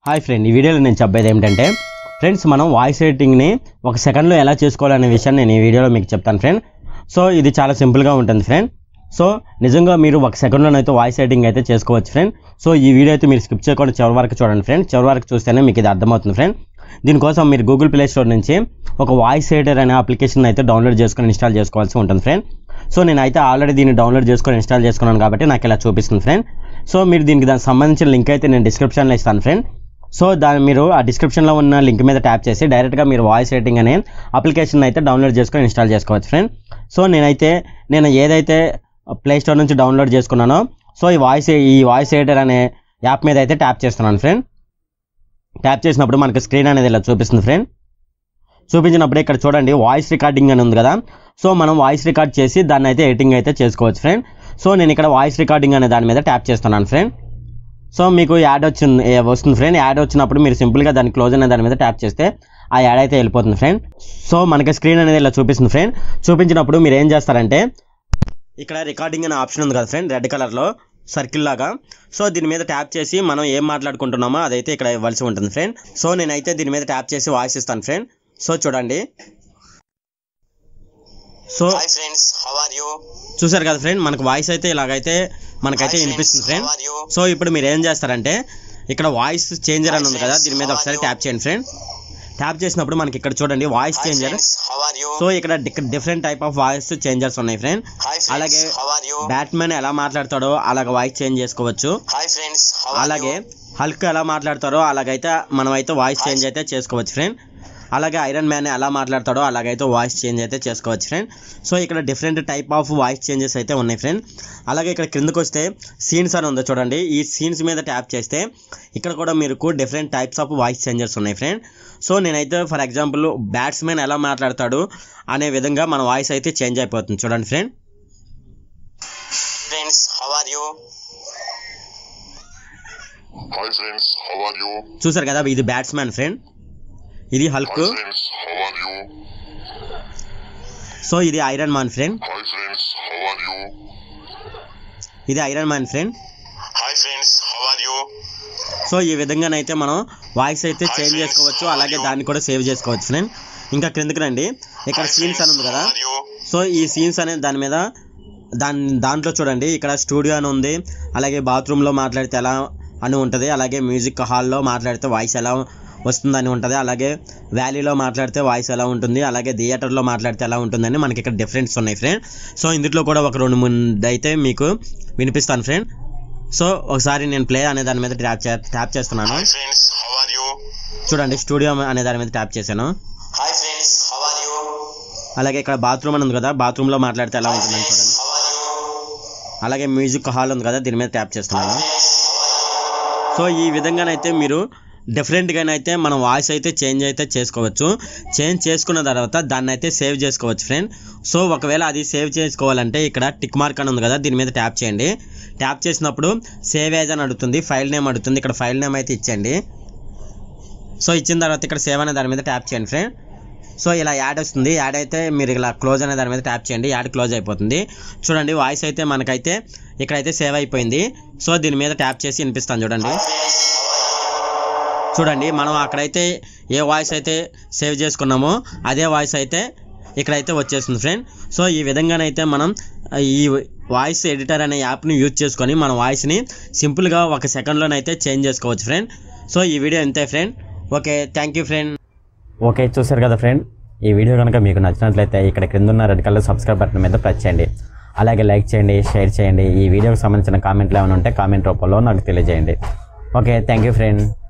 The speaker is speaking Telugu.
హాయ్ ఫ్రెండ్ ఈ వీడియోలో నేను చెప్పేది ఏమిటంటే ఫ్రెండ్స్ మనం వాయిస్ ఎడిటింగ్ని ఒక సెకండ్లో ఎలా చేసుకోవాలనే విషయాన్ని నేను ఈ వీడియోలో మీకు చెప్తాను ఫ్రెండ్ సో ఇది చాలా సింపుల్గా ఉంటుంది ఫ్రెండ్ సో నిజంగా మీరు ఒక సెకండ్లోనైతే వాయిస్ ఎడిటింగ్ అయితే చేసుకోవచ్చు ఫ్రెండ్ సో ఈ వీడియో అయితే మీరు స్కిప్ చేయకుండా చివరి వరకు చూడండి ఫ్రెండ్ చివరి వరకు చూస్తేనే మీకు ఇది అర్థమవుతుంది ఫ్రెండ్ దీనికోసం మీరు గూగుల్ ప్లే స్టోర్ నుంచి ఒక వాయిస్ ఎడిటర్ అనే అప్లికేషన్ అయితే డౌన్లోడ్ చేసుకొని ఇన్స్టాల్ చేసుకోవాల్సి ఉంటుంది ఫ్రెండ్ సో నేనైతే ఆల్రెడీ దీన్ని డౌన్లోడ్ చేసుకొని ఇన్స్టాల్ చేసుకున్నాను కాబట్టి నాకు ఇలా చూపిస్తుంది ఫ్రెండ్ సో మీరు దీనికి దానికి సంబంధించిన లింక్ అయితే నేను డిస్క్రిప్షన్లో ఇస్తాను ఫ్రెండ్ సో దాని మీరు ఆ డిస్క్రిప్షన్లో ఉన్న లింక్ మీద ట్యాప్ చేసి డైరెక్ట్గా మీరు వాయిస్ రేటింగ్ అనే అప్లికేషన్ అయితే డౌన్లోడ్ చేసుకొని ఇన్స్టాల్ చేసుకోవచ్చు ఫ్రెండ్ సో నేనైతే నేను ఏదైతే ప్లే స్టోర్ నుంచి డౌన్లోడ్ చేసుకున్నానో సో ఈ వాయిస్ ఈ వాయిస్ ఎడిటర్ అనే యాప్ మీద అయితే ట్యాప్ చేస్తున్నాను ఫ్రెండ్ ట్యాప్ చేసినప్పుడు మనకి స్క్రీన్ అనేది ఇలా చూపిస్తుంది ఫ్రెండ్ చూపించినప్పుడు ఇక్కడ చూడండి వాయిస్ రికార్డింగ్ అని ఉంది కదా సో మనం వాయిస్ రికార్డ్ చేసి దాన్ని అయితే ఎడిటింగ్ అయితే చేసుకోవచ్చు ఫ్రెండ్ సో నేను ఇక్కడ వాయిస్ రికార్డింగ్ అనే దాని మీద ట్యాప్ చేస్తున్నాను ఫ్రెండ్ సో మీకు యాడ్ వచ్చింది ఏ వస్తుంది ఫ్రెండ్ యాడ్ వచ్చినప్పుడు మీరు సింపుల్గా దాన్ని క్లోజ్ అనే దాని మీద ట్యాప్ చేస్తే ఆ యాడ్ అయితే వెళ్ళిపోతుంది ఫ్రెండ్ సో మనకి స్క్రీన్ అనేది ఇలా చూపిస్తుంది ఫ్రెండ్ చూపించినప్పుడు మీరు ఏం చేస్తారంటే ఇక్కడ రికార్డింగ్ అనే ఆప్షన్ ఉంది కదా ఫ్రెండ్ రెడ్ కలర్లో సర్కిల్ లాగా సో దీని మీద ట్యాప్ చేసి మనం ఏం మాట్లాడుకుంటున్నామో అదైతే ఇక్కడ ఇవ్వాల్సి ఉంటుంది ఫ్రెండ్ సో నేనైతే దీని మీద ట్యాప్ చేసి వాయిస్ ఇస్తాను ఫ్రెండ్ సో చూడండి so hi friends how are you చూసారు కదా ఫ్రెండ్ మనకు వాయిస్ అయితే ఇలాగైతే మనకైతే వినిపిస్తుంది friend how are you so ఇప్పుడు మీరు ఏం చేస్తారంటే ఇక్కడ వాయిస్ చేంజర్ అని ఉంది కదా దీని మీద ఒకసారి ట్యాప్ చేయండి ఫ్రెండ్ ట్యాప్ చేసినప్పుడు మనకి ఇక్కడ చూడండి voice hi changer friends how are you so ఇక్కడ different type of voice changers ఉన్నాయి ఫ్రెండ్ హాయ్ అలాగే friends how are you Batman ఎలా మాట్లాడతాడో అలాగ వాయిస్ చేంజ్ చేసుకోవచ్చు హాయ్ ఫ్రెండ్స్ హౌ ఆర్ అలాగే హల్క్ ఎలా మాట్లాడతారో అలాగైతే మనం అయితే వాయిస్ చేంజ్ అయితే చేసుకోవచ్చు ఫ్రెండ్ అలాగే ఐరన్ మ్యాన్ ఎలా మాట్లాడతాడో అలాగైతే వాయిస్ చేంజ్ అయితే చేసుకోవచ్చు ఫ్రెండ్ సో ఇక్కడ different type of voice changes అయితే ఉన్నాయి ఫ్రెండ్ అలాగే ఇక్కడ కిందకు వస్తే సీన్స్ అని ఉందో చూడండి ఈ సీన్స్ మీద ట్యాప్ చేస్తే ఇక్కడ కూడా మీకు different types of voice changes ఉన్నాయి ఫ్రెండ్ సో నేనైతే ఫర్ ఎగ్జాంపుల్ బ్యాట్స్మెన్ ఎలా మాట్లాడతాడు అనే విధంగా మన వాయిస్ అయితే చేంజ్ అయిపోతుంది చూడండి friend friends how are you Hi friends, how are you? చూసారు కదా ఇది బ్యాట్స్మెన్ ఫ్రెండ్ ఇది Hulk Hi friends, how are you? So ఇది Iron Man friend Hi friends, how are you? ఇది Iron Man friend hi friends how are you so ఈ విధంగానైతే మనం వాయిస్ అయితే చేంజ్ చేసుకోవచ్చు అలాగే దాన్ని కూడా సేవ్ చేసుకోవచ్చు ఫ్రెండ్ ఇంకా క్రిందకి రండి ఇక్కడ సీన్స్ అని ఉంది కదా ఆర్ యూ సో ఈ సీన్స్ అనే దాని మీద దాని దాంట్లో చూడండి ఇక్కడ స్టూడియో అని ఉంది అలాగే బాత్రూంలో మాట్లాడితే ఎలా అని ఉంటుంది అలాగే మ్యూజిక్ హాల్లో మాట్లాడితే వాయిస్ ఎలా వస్తుందని ఉంటుంది అలాగే వ్యాలీలో మాట్లాడితే వాయిస్ ఎలా ఉంటుంది అలాగే థియేటర్లో మాట్లాడితే ఎలా ఉంటుందని మనకి ఇక్కడ డిఫరెన్స్ ఉన్నాయి ఫ్రెండ్ సో ఇందులో కూడా ఒక రెండు మూడు అయితే మీకు వినిపిస్తాను ఫ్రెండ్ సో ఒకసారి నేను ప్లే అనే దాని మీద ట్యాప్ చే ట్యాప్ చేస్తున్నాను hi friends how are you చూడండి స్టూడియో అనే దాని మీద ట్యాప్ చేశాను hi friends how are you అలాగే ఇక్కడ బాత్రూమ్ అని ఉంది కదా బాత్రూంలో మాట్లాడితే ఎలా ఉంటుందని చూడండి హౌ ఆర్ యూ అలాగే మ్యూజిక్ హాల్ ఉంది కదా దీని మీద ట్యాప్ చేస్తున్నాను సో ఈ విధంగానైతే మీరు డిఫరెంట్గానైతే మనం వాయిస్ అయితే చేంజ్ అయితే చేసుకోవచ్చు చేంజ్ చేసుకున్న తర్వాత దాన్ని అయితే సేవ్ చేసుకోవచ్చు ఫ్రెండ్ సో ఒకవేళ అది సేవ్ చేసుకోవాలంటే ఇక్కడ టిక్ మార్క్ అని ఉంది కదా దీని మీద ట్యాప్ చేయండి ట్యాప్ చేసినప్పుడు సేవ్ యాజ్ అని అడుగుతుంది ఫైల్ నేమ్ అడుగుతుంది ఇక్కడ ఫైల్ నేమ్ అయితే ఇచ్చండి సో ఇచ్చిన తర్వాత ఇక్కడ సేవ్ అనే దాని మీద ట్యాప్ చేయండి ఫ్రెండ్ సో ఇలా యాడ్ వస్తుంది యాడ్ అయితే మీరు ఇలా క్లోజ్ అనే దాని మీద ట్యాప్ చేయండి యాడ్ క్లోజ్ అయిపోతుంది చూడండి వాయిస్ అయితే మనకైతే ఇక్కడైతే సేవ్ అయిపోయింది సో దీని మీద ట్యాప్ చేసి వినిపిస్తాను చూడండి చూడండి మనం అక్కడైతే ఏ వాయిస్ అయితే సేవ్ చేసుకున్నామో అదే వాయిస్ అయితే ఇక్కడైతే వచ్చేస్తుంది ఫ్రెండ్ సో ఈ విధంగానైతే మనం ఆ, ఈ వాయిస్ ఎడిటర్ అనే యాప్ని యూజ్ చేసుకొని మన వాయిస్ని సింపుల్గా ఒక సెకండ్లోనైతే చేంజ్ చేసుకోవచ్చు ఫ్రెండ్ సో ఈ వీడియో ఇంతే friend okay thank you friend okay చూసారు కదా ఫ్రెండ్ ఈ వీడియో కనుక మీకు నచ్చినట్లయితే ఇక్కడ క్రింద ఉన్న రెడ్ కలర్ సబ్స్క్రైబ్ బటన్ మీద ప్రెస్ చేయండి అలాగే లైక్ చేయండి షేర్ చేయండి ఈ వీడియోకి సంబంధించిన కామెంట్లు ఏమైనా ఉంటే కామెంట్ రూపంలో నాకు తెలియజేయండి ఓకే థ్యాంక్ యూ ఫ్రెండ్